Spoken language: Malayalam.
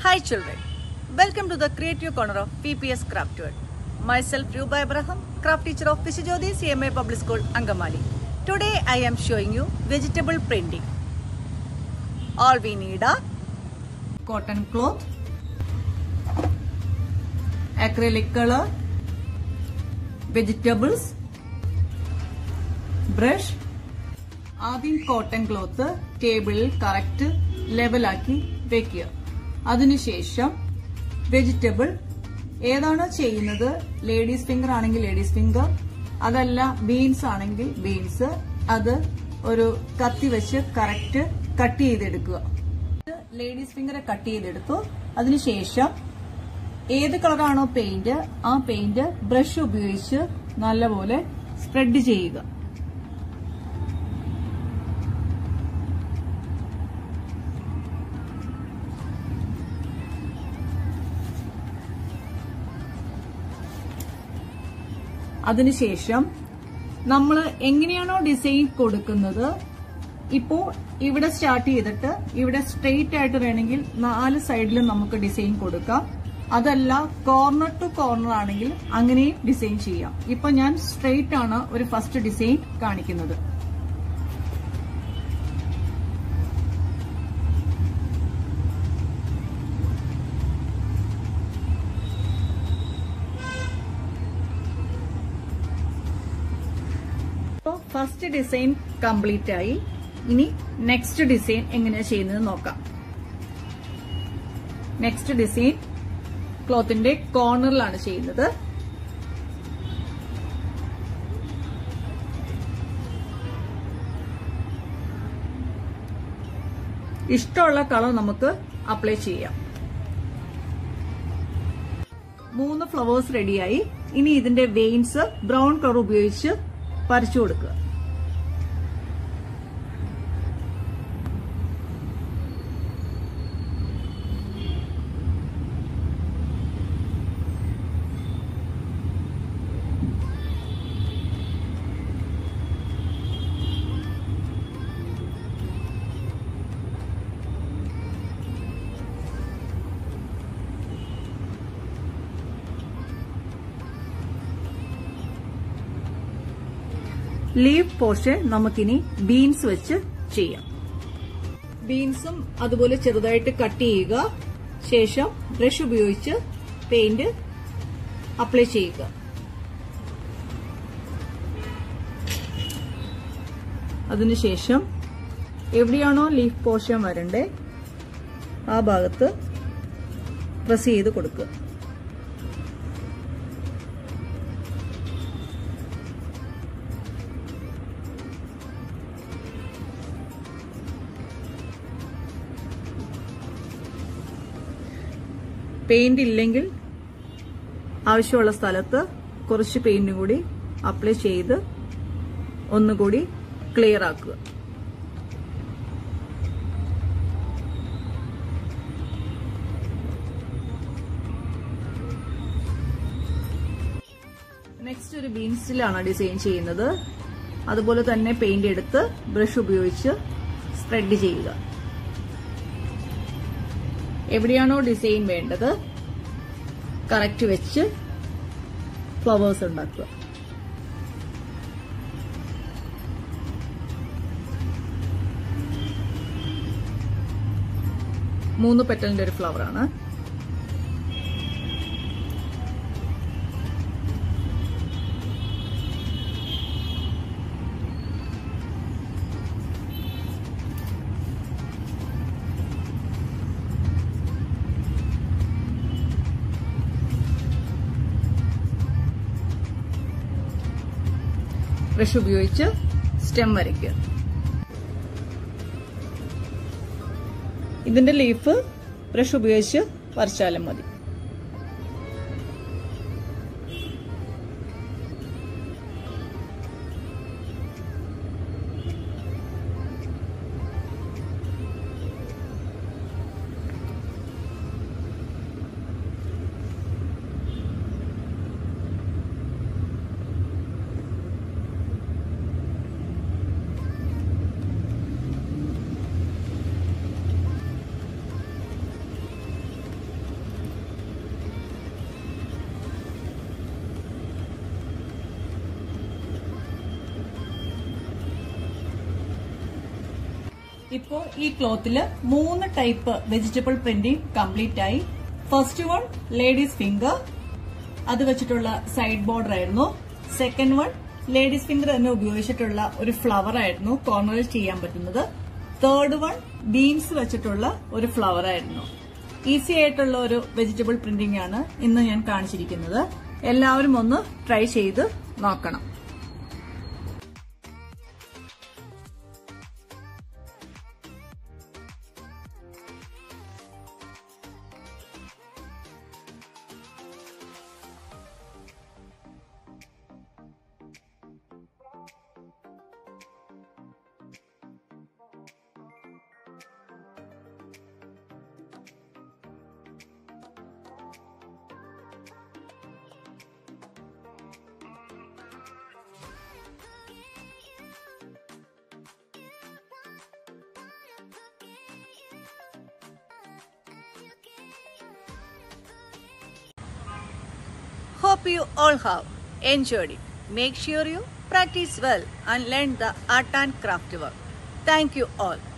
Hi children, welcome to the creative corner of PPS Craft World. Myself Ruba Abraham, craft teacher of Visijodi CMA Public School, Angamali. Today I am showing you vegetable printing. All we need are cotton cloth, acrylic color, vegetables, brush, ആദ്യം കോട്ടൺ ക്ലോത്ത് ടേബിളിൽ കറക്റ്റ് ലെവലാക്കി വെക്കുക അതിനുശേഷം വെജിറ്റബിൾ ഏതാണോ ചെയ്യുന്നത് ലേഡീസ് ഫിംഗർ ആണെങ്കിൽ ലേഡീസ് ഫിംഗർ അതല്ല ബീൻസ് ആണെങ്കിൽ ബീൻസ് അത് ഒരു കത്തി വെച്ച് കറക്റ്റ് കട്ട് ചെയ്തെടുക്കുക ലേഡീസ് ഫിംഗർ കട്ട് ചെയ്തെടുത്തു അതിനുശേഷം ഏത് കളറാണോ പെയിന്റ് ആ പെയിന്റ് ബ്രഷ് ഉപയോഗിച്ച് നല്ലപോലെ സ്പ്രെഡ് ചെയ്യുക അതിനുശേഷം നമ്മൾ എങ്ങനെയാണോ ഡിസൈൻ കൊടുക്കുന്നത് ഇപ്പോ ഇവിടെ സ്റ്റാർട്ട് ചെയ്തിട്ട് ഇവിടെ സ്ട്രെയിറ്റ് ആയിട്ട് വേണമെങ്കിൽ നാല് സൈഡിലും നമുക്ക് ഡിസൈൻ കൊടുക്കാം അതല്ല കോർണർ ടു കോർണർ ആണെങ്കിൽ അങ്ങനെയും ഡിസൈൻ ചെയ്യാം ഇപ്പൊ ഞാൻ സ്ട്രെയിറ്റ് ആണ് ഒരു ഫസ്റ്റ് ഡിസൈൻ കാണിക്കുന്നത് അപ്പോൾ ഫസ്റ്റ് ഡിസൈൻ കംപ്ലീറ്റ് ആയി ഇനി നെക്സ്റ്റ് ഡിസൈൻ എങ്ങനെയാ ചെയ്യുന്നത് നോക്കാം നെക്സ്റ്റ് ഡിസൈൻ ക്ലോത്തിന്റെ കോർണറിലാണ് ചെയ്യുന്നത് ഇഷ്ടമുള്ള കളർ നമുക്ക് അപ്ലൈ ചെയ്യാം മൂന്ന് ഫ്ലവേഴ്സ് റെഡിയായി ഇനി ഇതിന്റെ വെയിൻസ് ബ്രൗൺ കളർ ഉപയോഗിച്ച് വരച്ചു കൊടുക്കുക ലീവ് പോർഷൻ നമുക്കിനി ബീൻസ് വെച്ച് ചെയ്യാം ബീൻസും അതുപോലെ ചെറുതായിട്ട് കട്ട് ചെയ്യുക ശേഷം ബ്രഷ് ഉപയോഗിച്ച് പെയിന്റ് അപ്ലൈ ചെയ്യുക അതിനുശേഷം എവിടെയാണോ ലീഫ് പോർഷൻ വരണ്ടേ ആ ഭാഗത്ത് പ്രസ് ചെയ്ത് കൊടുക്കുക പെയിന്റ് ഇല്ലെങ്കിൽ ആവശ്യമുള്ള സ്ഥലത്ത് കുറച്ച് പെയിന്റും കൂടി അപ്ലൈ ചെയ്ത് ഒന്നുകൂടി ക്ലിയർ ആക്കുക നെക്സ്റ്റ് ഒരു ബീൻസിലാണ് ഡിസൈൻ ചെയ്യുന്നത് അതുപോലെ തന്നെ പെയിന്റ് എടുത്ത് ബ്രഷ് ഉപയോഗിച്ച് സ്പ്രെഡ് ചെയ്യുക എവിടെയാണോ ഡിസൈൻ വേണ്ടത് കറക്റ്റ് വെച്ച് ഫ്ലവേഴ്സ് ഉണ്ടാക്കുക മൂന്ന് പെറ്റലിന്റെ ഒരു ഫ്ലവർ ആണ് ബ്രഷ് ഉപയോഗിച്ച് സ്റ്റെം വരയ്ക്കുക ഇതിന്റെ ലീഫ് ബ്രഷ് ഉപയോഗിച്ച് വരച്ചാലും മതി ഇപ്പോൾ ഈ ക്ലോത്തില് മൂന്ന് ടൈപ്പ് വെജിറ്റബിൾ പ്രിന്റിംഗ് കംപ്ലീറ്റ് ആയി ഫസ്റ്റ് വൺ ലേഡീസ് ഫിംഗർ അത് വെച്ചിട്ടുള്ള സൈഡ് ബോർഡർ ആയിരുന്നു സെക്കൻഡ് വൺ ലേഡീസ് ഫിംഗർ തന്നെ ഉപയോഗിച്ചിട്ടുള്ള ഒരു ഫ്ലവർ ആയിരുന്നു കോർണറിൽ ചെയ്യാൻ പറ്റുന്നത് തേർഡ് വൺ ബീൻസ് വെച്ചിട്ടുള്ള ഒരു ഫ്ലവർ ആയിരുന്നു ഈസി ആയിട്ടുള്ള ഒരു വെജിറ്റബിൾ പ്രിന്റിംഗ് ആണ് ഇന്ന് ഞാൻ കാണിച്ചിരിക്കുന്നത് എല്ലാവരും ഒന്ന് ട്രൈ ചെയ്ത് നോക്കണം Hope you all have enjoyed it. Make sure you practice well and learn the art and craft work. Thank you all.